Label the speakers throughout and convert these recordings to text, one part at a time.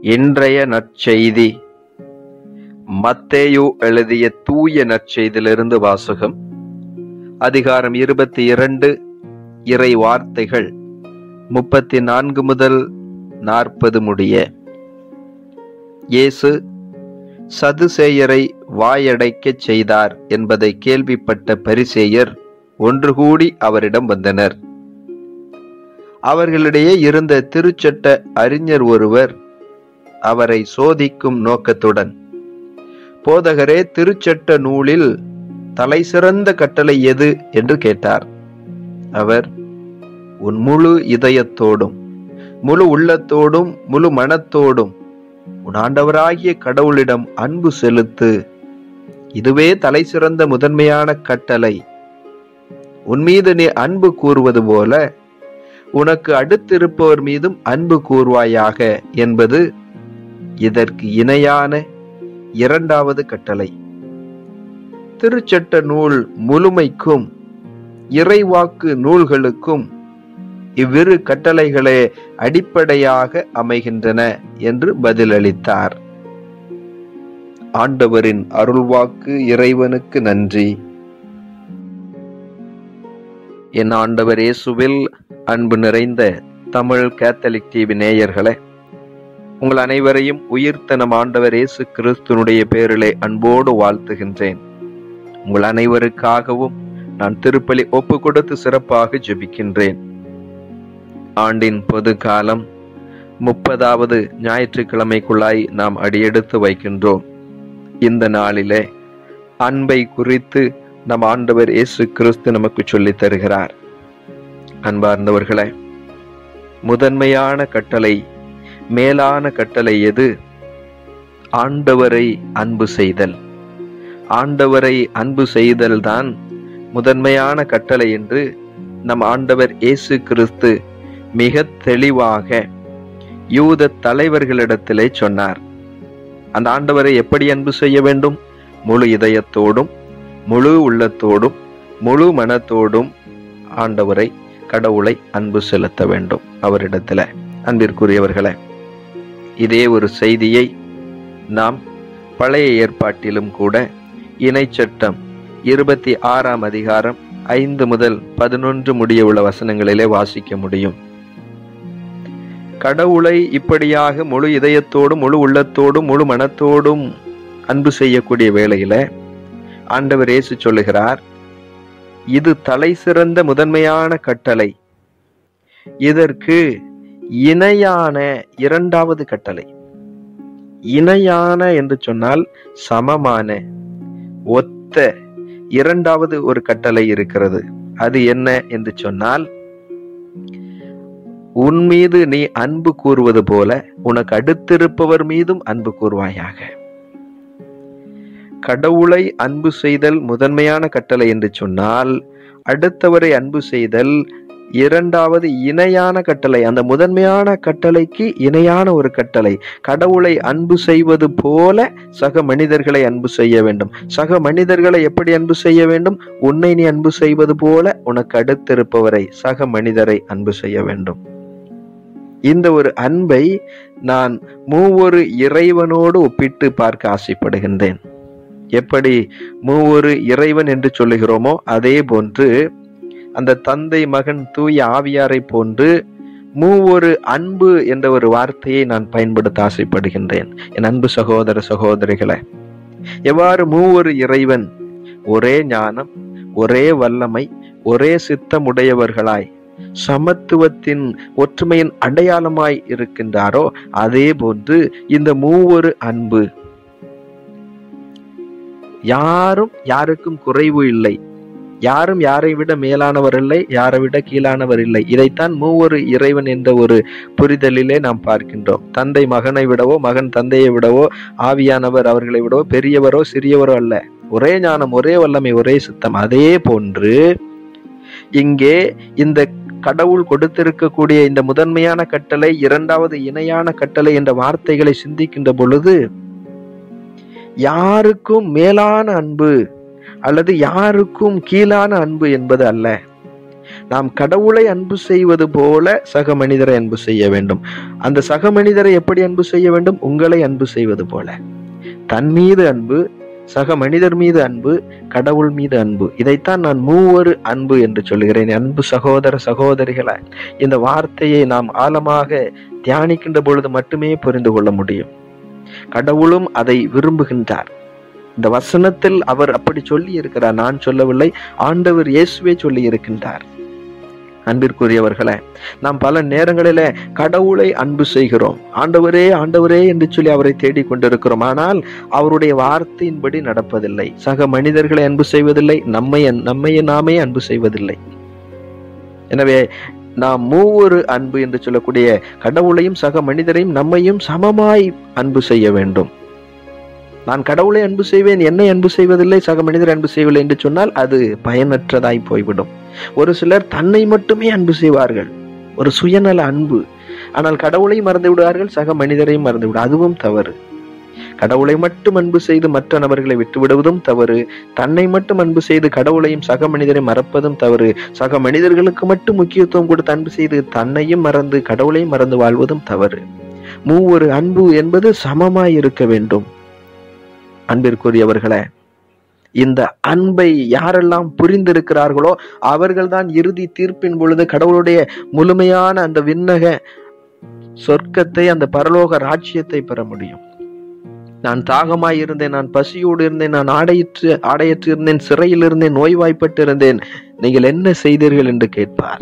Speaker 1: இன்றைய நற்செய்தி மத்தேயு எழுதிய தூய நற்செய்தியிலிருந்து வாசகம் அதிகாரம் இருபத்தி இரண்டு இறை வார்த்தைகள் முப்பத்தி நான்கு முதல் நாற்பது முடிய இயேசு சதுசேயரை வாயடைக்கச் செய்தார் என்பதை கேள்விப்பட்ட பரிசேயர் ஒன்று கூடி அவரிடம் வந்தனர் அவர்களிடையே இருந்த திருச்சட்ட அறிஞர் ஒருவர் அவரை சோதிக்கும் நோக்கத்துடன் போதகரே திருச்சட்ட நூலில் தலை சிறந்த கட்டளை எது என்று கேட்டார் அவர் உன் முழு இதயத்தோடும் முழு உள்ளத்தோடும் முழு மனத்தோடும் உன் ஆண்டவராகிய கடவுளிடம் அன்பு செலுத்து இதுவே தலை சிறந்த முதன்மையான கட்டளை உன் மீது நீ அன்பு கூறுவது போல உனக்கு அடுத்திருப்பவர் மீதும் அன்பு கூறுவாயாக என்பது இதற்கு இணையான இரண்டாவது கட்டளை திருச்சட்ட நூல் முழுமைக்கும் இறைவாக்கு நூல்களுக்கும் இவ்விரு கட்டளைகளே அடிப்படையாக அமைகின்றன என்று பதிலளித்தார் ஆண்டவரின் அருள்வாக்கு இறைவனுக்கு நன்றி என் ஆண்டவர் இயேசுவில் அன்பு நிறைந்த தமிழ் கேத்தலிக் டிவி நேயர்களே உங்கள் அனைவரையும் உயிர்த்த நம் ஆண்டவர் இயேசு கிறிஸ்துனுடைய பேரிலே அன்போடு வாழ்த்துகின்றேன் உங்கள் அனைவருக்காகவும் நான் திருப்பலி ஒப்பு கொடுத்து சிறப்பாக ஜெபிக்கின்றேன் ஆண்டின் பொது காலம் முப்பதாவது ஞாயிற்றுக்கிழமைக்குள்ளாய் நாம் அடியெடுத்து வைக்கின்றோம் இந்த நாளிலே அன்பை குறித்து நம் ஆண்டவர் இயேசு கிறிஸ்து நமக்கு சொல்லித் தருகிறார் அன்பார்ந்தவர்களே முதன்மையான கட்டளை மேலான கட்டளை எது ஆண்டவரை அன்பு செய்தல் ஆண்டவரை அன்பு செய்தல் தான் முதன்மையான கட்டளை என்று நம் ஆண்டவர் இயேசு கிறிஸ்து மிக தெளிவாக யூத தலைவர்களிடத்திலே சொன்னார் அந்த ஆண்டவரை எப்படி அன்பு செய்ய வேண்டும் முழு இதயத்தோடும் முழு உள்ளத்தோடும் முழு மனத்தோடும் ஆண்டவரை கடவுளை அன்பு செலுத்த வேண்டும் அவரிடத்துல அன்பிற்குரியவர்களே இதே ஒரு செய்தியை நாம் பழைய ஏற்பாட்டிலும் கூட இணைச்சட்டம் இருபத்தி ஆறாம் அதிகாரம் ஐந்து முதல் பதினொன்று முடிய உள்ள வசனங்களிலே வாசிக்க முடியும் கடவுளை இப்படியாக முழு இதயத்தோடும் முழு உள்ளத்தோடும் முழு மனத்தோடும் அன்பு செய்யக்கூடிய வேளையில ஆண்டவர் இயேசு சொல்லுகிறார் இது தலை சிறந்த முதன்மையான கட்டளை இதற்கு இணையான இரண்டாவது கட்டளை இணையான என்று சொன்னால் சமமான ஒத்த இரண்டாவது ஒரு கட்டளை இருக்கிறது அது என்ன என்று சொன்னால் உன் மீது நீ அன்பு கூறுவது போல உனக்கு அடுத்திருப்பவர் மீதும் அன்பு கூறுவாயாக கடவுளை அன்பு செய்தல் முதன்மையான கட்டளை என்று சொன்னால் அடுத்தவரை அன்பு செய்தல் இரண்டாவது இணையான கட்டளை அந்த முதன்மையான கட்டளைக்கு இணையான ஒரு கட்டளை கடவுளை அன்பு செய்வது போல சக மனிதர்களை அன்பு செய்ய வேண்டும் சக மனிதர்களை எப்படி அன்பு செய்ய வேண்டும் உன்னை நீ அன்பு செய்வது போல உனக்கு அடுத்திருப்பவரை சக மனிதரை அன்பு செய்ய வேண்டும் இந்த ஒரு அன்பை நான் மூவொரு இறைவனோடு ஒப்பிட்டு பார்க்க ஆசைப்படுகின்றேன் எப்படி மூவொரு இறைவன் என்று சொல்லுகிறோமோ அதே போன்று அந்த தந்தை மகன் தூய ஆவியாரை போன்று மூவொரு அன்பு என்ற ஒரு வார்த்தையை நான் பயன்படுத்த ஆசைப்படுகின்றேன் என் அன்பு சகோதர சகோதரிகளை எவ்வாறு மூவொரு இறைவன் ஒரே ஞானம் ஒரே வல்லமை ஒரே சித்தம் உடையவர்களாய் சமத்துவத்தின் ஒற்றுமையின் அடையாளமாய் இருக்கின்றாரோ அதே போன்று இந்த மூவொரு அன்பு யாரும் யாருக்கும் குறைவு இல்லை யாரும் யாரை விட மேலானவர் இல்லை யாரை விட கீழானவர் இல்லை இதைத்தான் மூவொரு இறைவன் என்ற ஒரு புரிதலிலே நாம் பார்க்கின்றோம் தந்தை மகனை விடவோ மகன் தந்தையை விடவோ ஆவியானவர் அவர்களை விடவோ பெரியவரோ சிறியவரோ அல்ல ஒரே ஞானம் ஒரே வல்லமை ஒரே சித்தம் அதே போன்று இங்கே இந்த கடவுள் கொடுத்திருக்கக்கூடிய இந்த முதன்மையான கட்டளை இரண்டாவது இணையான கட்டளை என்ற வார்த்தைகளை சிந்திக்கின்ற பொழுது யாருக்கும் மேலான அன்பு அல்லது யாருக்கும் கீழான அன்பு என்பது அல்ல நாம் கடவுளை அன்பு செய்வது போல சக மனிதரை அன்பு செய்ய வேண்டும் அந்த சக மனிதரை எப்படி அன்பு செய்ய வேண்டும் உங்களை அன்பு செய்வது போல தன் மீது அன்பு சக மனிதர் மீது அன்பு கடவுள் மீது அன்பு இதைத்தான் நான் மூவரு அன்பு என்று சொல்கிறேன் அன்பு சகோதர சகோதரிகளை இந்த வார்த்தையை நாம் ஆழமாக தியானிக்கின்ற பொழுது மட்டுமே புரிந்து கொள்ள முடியும் கடவுளும் அதை விரும்புகின்றார் இந்த வசனத்தில் அவர் அப்படி சொல்லி இருக்கிறார் நான் சொல்லவில்லை ஆண்டவர் இயேசுவே சொல்லி இருக்கின்றார் அன்பிற்குரியவர்களே நாம் பல நேரங்களில கடவுளை அன்பு செய்கிறோம் ஆண்டவரே ஆண்டவரே என்று சொல்லி அவரை தேடிக் கொண்டிருக்கிறோம் ஆனால் அவருடைய வார்த்தையின்படி நடப்பதில்லை சக மனிதர்களை அன்பு செய்வதில்லை நம்மை நம்மை நாமே அன்பு செய்வதில்லை எனவே நாம் மூவொரு அன்பு என்று சொல்லக்கூடிய கடவுளையும் சக மனிதரையும் நம்மையும் சமமாய் அன்பு செய்ய வேண்டும் நான் கடவுளை அன்பு செய்வேன் என்னை அன்பு செய்வதில்லை சக மனிதர் அன்பு செய்யவில்லை என்று சொன்னால் அது பயனற்றதாய் போய்விடும் ஒரு சிலர் தன்னை மட்டுமே அன்பு செய்வார்கள் ஒரு சுயநல அன்பு ஆனால் கடவுளையும் மறந்து விடுவார்கள் சக மனிதரையும் மறந்து விடு அதுவும் தவறு கடவுளை மட்டும் அன்பு செய்து மற்ற நபர்களை விட்டு விடுவதும் தவறு தன்னை மட்டும் அன்பு செய்து கடவுளையும் சக மனிதரை மறப்பதும் தவறு சக மனிதர்களுக்கு மட்டும் முக்கியத்துவம் கொடுத்து அன்பு செய்து தன்னையும் மறந்து கடவுளையும் மறந்து வாழ்வதும் தவறு மூவொரு அன்பு என்பது சமமாய் இருக்க வேண்டும் அன்பிற்குரியவர்களே இந்த அன்பை யாரெல்லாம் புரிந்திருக்கிறார்களோ அவர்கள்தான் இறுதி தீர்ப்பின் பொழுது கடவுளுடைய முழுமையான அந்த விண்ணக சொர்க்கத்தை அந்த பரலோக ராஜ்யத்தை பெற முடியும் நான் தாகமாய் இருந்தேன் நான் பசியோடு இருந்தேன் நான் ஆடையற்று ஆடையற்று இருந்தேன் சிறையில் இருந்தேன் நோய்வாய்ப்பட்டு இருந்தேன் நீங்கள் என்ன செய்தீர்கள் என்று கேட்பார்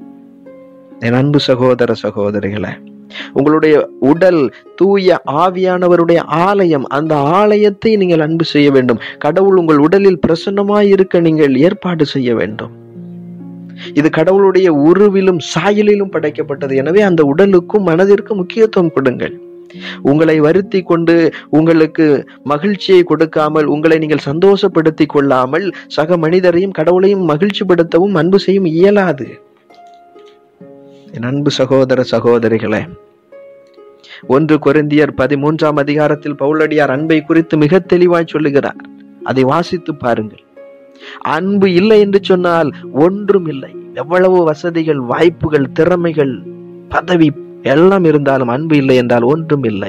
Speaker 1: என் அன்பு சகோதர சகோதரிகளே உங்களுடைய உடல் தூய ஆவியானவருடைய ஆலயம் அந்த ஆலயத்தை நீங்கள் அன்பு செய்ய வேண்டும் கடவுள் உங்கள் உடலில் பிரசன்னமாய் இருக்க நீங்கள் ஏற்பாடு செய்ய வேண்டும் இது கடவுளுடைய உருவிலும் சாயலிலும் படைக்கப்பட்டது எனவே அந்த உடலுக்கும் மனதிற்கும் முக்கியத்துவம் கொடுங்கள் உங்களை வருத்தி கொண்டு உங்களுக்கு மகிழ்ச்சியை கொடுக்காமல் உங்களை நீங்கள் சந்தோஷப்படுத்தி கொள்ளாமல் சக மனிதரையும் கடவுளையும் மகிழ்ச்சிப்படுத்தவும் அன்பு செய்யும் இயலாது என் அன்பு சகோதர சகோதரிகளே ஒன்று கொரிந்தியர் பதிமூன்றாம் அதிகாரத்தில் பவுலடியார் அன்பை குறித்து மிக தெளிவாய் சொல்லுகிறார் அதை வாசித்து பாருங்கள் அன்பு இல்லை என்று சொன்னால் ஒன்றும் இல்லை எவ்வளவு வசதிகள் வாய்ப்புகள் திறமைகள் பதவி எல்லாம் இருந்தாலும் அன்பு இல்லை என்றால் ஒன்றும் இல்லை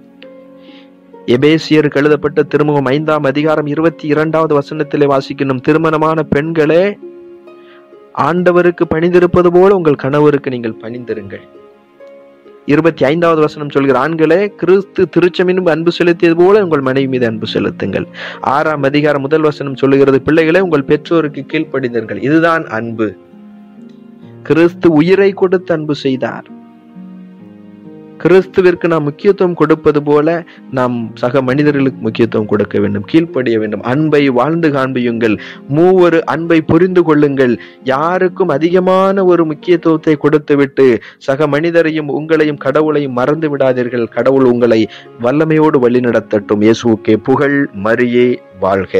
Speaker 1: எபேசியருக்கு எழுதப்பட்ட திருமுகம் ஐந்தாம் அதிகாரம் இருபத்தி இரண்டாவது வசனத்திலே வாசிக்கணும் திருமணமான பெண்களே ஆண்டவருக்கு பணிந்திருப்பது போல உங்கள் கணவருக்கு நீங்கள் பணிந்திருங்கள் இருபத்தி ஐந்தாவது வசனம் சொல்கிற ஆண்களே கிறிஸ்து திருச்சமின் அன்பு செலுத்தியது போல உங்கள் மனைவி மீது அன்பு செலுத்துங்கள் ஆறாம் அதிகாரம் முதல் வசனம் சொல்லுகிறது பிள்ளைகளே உங்கள் பெற்றோருக்கு கீழ்ப்படிந்தீர்கள் இதுதான் அன்பு கிறிஸ்து உயிரை கொடுத்து அன்பு செய்தார் கிறிஸ்துவிற்கு நாம் முக்கியத்துவம் கொடுப்பது போல நாம் சக மனிதர்களுக்கு முக்கியத்துவம் கொடுக்க வேண்டும் கீழ்ப்படிய வேண்டும் அன்பை வாழ்ந்து காண்பியுங்கள் மூவரு அன்பை புரிந்து கொள்ளுங்கள் யாருக்கும் அதிகமான ஒரு முக்கியத்துவத்தை கொடுத்துவிட்டு சக மனிதரையும் உங்களையும் கடவுளையும் மறந்து விடாதீர்கள் கடவுள் உங்களை வல்லமையோடு வழிநடத்தட்டும் இயேசுக்கே புகழ் மரியே வாழ்க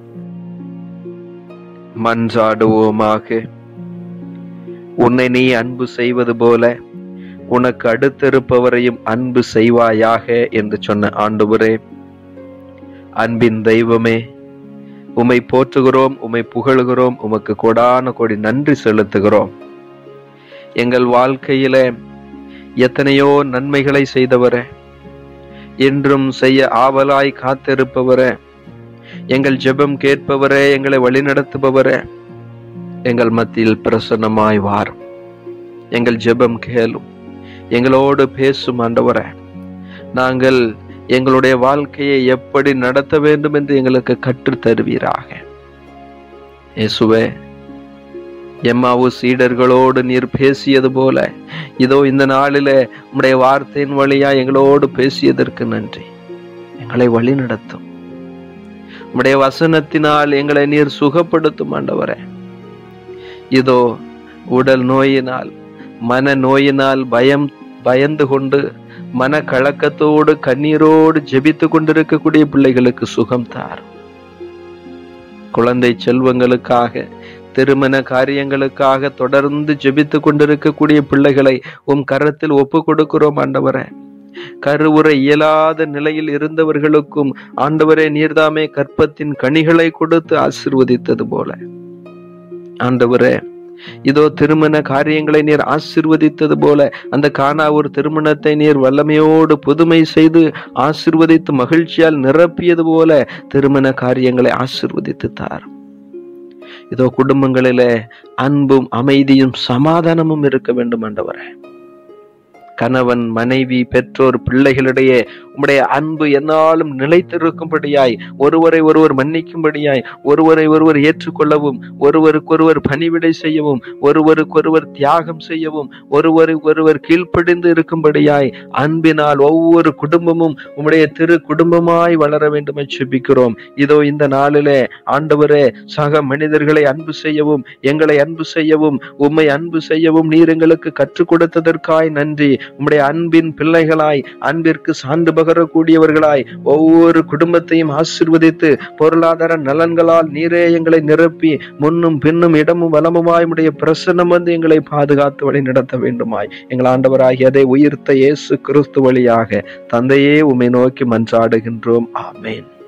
Speaker 1: மன்றாடுவோமாக உன்னை நீ அன்பு செய்வது போல உனக்கு அடுத்திருப்பவரையும் அன்பு செய்வாயாக என்று சொன்ன ஆண்டவரே அன்பின் தெய்வமே உம்மை போற்றுகிறோம் உம்மை புகழுகிறோம் உமக்கு கொடான கொடி நன்றி செலுத்துகிறோம் எங்கள் வாழ்க்கையில எத்தனையோ நன்மைகளை செய்தவரே என்றும் செய்ய ஆவலாய் காத்திருப்பவரே எங்கள் ஜெபம் கேட்பவரே எங்களை வழிநடத்துபவரே எங்கள் மத்தியில் பிரசன்னமாய் வாரும் எங்கள் ஜெபம் கேளும் எங்களோடு பேசும் ஆண்டவரே நாங்கள் எங்களுடைய வாழ்க்கையை எப்படி நடத்த வேண்டும் என்று எங்களுக்கு கற்றுத் தருவீராக இயேசுவே எம்மாவு சீடர்களோடு நீர் பேசியது போல இதோ இந்த நாளில உம்முடைய வார்த்தையின் வழியா எங்களோடு பேசியதற்கு நன்றி எங்களை வழி நடத்தும் உம்முடைய வசனத்தினால் எங்களை நீர் சுகப்படுத்தும் ஆண்டவரே இதோ உடல் நோயினால் மன நோயினால் பயம் பயந்து கொண்டு மன கலக்கத்தோடு கண்ணீரோடு ஜெபித்து கொண்டிருக்கக்கூடிய பிள்ளைகளுக்கு சுகம் தாரும் குழந்தை செல்வங்களுக்காக திருமண காரியங்களுக்காக தொடர்ந்து ஜெபித்து கொண்டிருக்கக்கூடிய பிள்ளைகளை உம் கரத்தில் ஒப்பு கொடுக்கிறோம் ஆண்டவரே கருவுற இயலாத நிலையில் இருந்தவர்களுக்கும் ஆண்டவரே நீர்தாமே கற்பத்தின் கனிகளை கொடுத்து ஆசிர்வதித்தது போல ஆண்டவரே இதோ திருமண காரியங்களை நீர் ஆசிர்வதித்தது போல அந்த காணா ஒரு திருமணத்தை நீர் வல்லமையோடு புதுமை செய்து ஆசிர்வதித்து மகிழ்ச்சியால் நிரப்பியது போல திருமண காரியங்களை ஆசிர்வதித்து தார் இதோ குடும்பங்களிலே அன்பும் அமைதியும் சமாதானமும் இருக்க வேண்டும் ஆண்டவரே கணவன் மனைவி பெற்றோர் பிள்ளைகளிடையே உம்முடைய அன்பு என்னாலும் நிலைத்திருக்கும்படியாய் ஒருவரை ஒருவர் மன்னிக்கும்படியாய் ஒருவரை ஒருவர் ஏற்றுக்கொள்ளவும் ஒருவருக்கொருவர் பணிவிடை செய்யவும் ஒருவருக்கொருவர் தியாகம் செய்யவும் ஒருவருக்கு ஒருவர் கீழ்ப்படிந்து இருக்கும்படியாய் அன்பினால் ஒவ்வொரு குடும்பமும் உம்முடைய திரு குடும்பமாய் வளர வேண்டும் செபிக்கிறோம் இதோ இந்த நாளிலே ஆண்டவரே சக மனிதர்களை அன்பு செய்யவும் எங்களை அன்பு செய்யவும் உம்மை அன்பு செய்யவும் நீர் எங்களுக்கு கற்றுக் கொடுத்ததற்காய் நன்றி உம்முடைய அன்பின் பிள்ளைகளாய் அன்பிற்கு சான்று பகரக்கூடியவர்களாய் ஒவ்வொரு குடும்பத்தையும் ஆசிர்வதித்து பொருளாதார நலன்களால் நீரே எங்களை நிரப்பி முன்னும் பின்னும் இடமும் வலமுமாய் உம்முடைய பிரசன்னம் வந்து எங்களை பாதுகாத்து வழி நடத்த வேண்டுமாய் எங்கள் ஆண்டவராகிய அதை உயிர்த்த இயேசு கிறிஸ்து வழியாக தந்தையே உம்மை நோக்கி மன்றாடுகின்றோம் ஆமேன்